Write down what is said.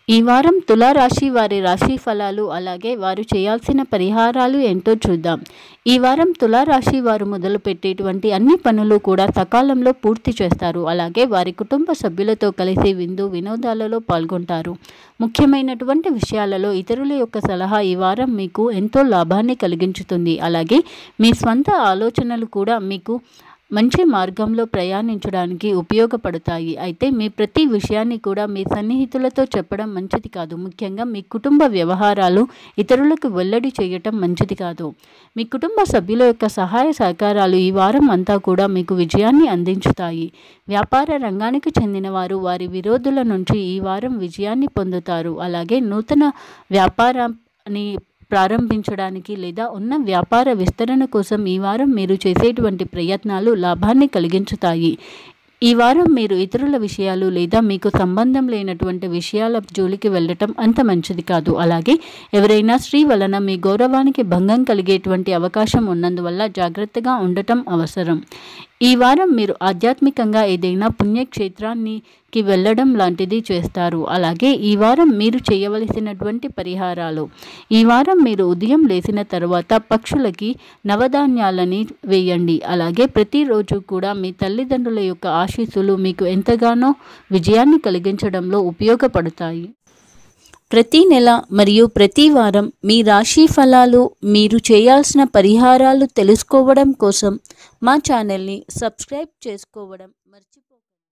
ఈ వారం తులారాశి వారి రాశి ఫలాలు అలాగే వారు చేయాల్సిన పరిహారాలు ఏంటో చూద్దాం ఈ వారం తులారాశి వారు మొదలు పెట్టేటువంటి అన్ని పనులు కూడా సకాలంలో పూర్తి చేస్తారు అలాగే వారి కుటుంబ సభ్యులతో కలిసి విందు వినోదాలలో పాల్గొంటారు ముఖ్యమైనటువంటి విషయాలలో ఇతరుల యొక్క సలహా ఈ వారం మీకు ఎంతో లాభాన్ని కలిగించుతుంది అలాగే మీ స్వంత ఆలోచనలు కూడా మీకు మంచి మార్గంలో ప్రయాణించడానికి ఉపయోగపడతాయి అయితే మీ ప్రతి విషయాన్ని కూడా మీ సన్నిహితులతో చెప్పడం మంచిది కాదు ముఖ్యంగా మీ కుటుంబ వ్యవహారాలు ఇతరులకు వెల్లడి చేయటం మంచిది కాదు మీ కుటుంబ సభ్యుల యొక్క సహాయ సహకారాలు ఈ వారం అంతా కూడా మీకు విజయాన్ని అందించుతాయి వ్యాపార రంగానికి చెందిన వారు వారి విరోధుల నుంచి ఈ వారం విజయాన్ని పొందుతారు అలాగే నూతన వ్యాపారాన్ని ప్రారంభించడానికి లేదా ఉన్న వ్యాపార విస్తరణ కోసం ఈ వారం మీరు చేసేటువంటి ప్రయత్నాలు లాభాన్ని కలిగించుతాయి ఈ వారం మీరు ఇతరుల విషయాలు లేదా మీకు సంబంధం లేనటువంటి విషయాల జోలికి వెళ్ళటం అంత మంచిది కాదు అలాగే ఎవరైనా స్త్రీ వలన మీ గౌరవానికి భంగం కలిగేటువంటి అవకాశం ఉన్నందువల్ల జాగ్రత్తగా ఉండటం అవసరం ఈ వారం మీరు ఆధ్యాత్మికంగా ఏదైనా పుణ్యక్షేత్రానికి వెళ్ళడం లాంటిది చేస్తారు అలాగే ఈ వారం మీరు చేయవలసినటువంటి పరిహారాలు ఈ వారం మీరు ఉదయం లేచిన తర్వాత పక్షులకి నవధాన్యాలని వేయండి అలాగే ప్రతిరోజు కూడా మీ తల్లిదండ్రుల యొక్క ఆశీస్సులు మీకు ఎంతగానో విజయాన్ని కలిగించడంలో ఉపయోగపడతాయి ప్రతి నెల మరియు ప్రతి వారం మీ రాశి ఫలాలు మీరు చేయాల్సిన పరిహారాలు తెలుసుకోవడం కోసం మా ఛానల్ని సబ్స్క్రైబ్ చేసుకోవడం మర్చి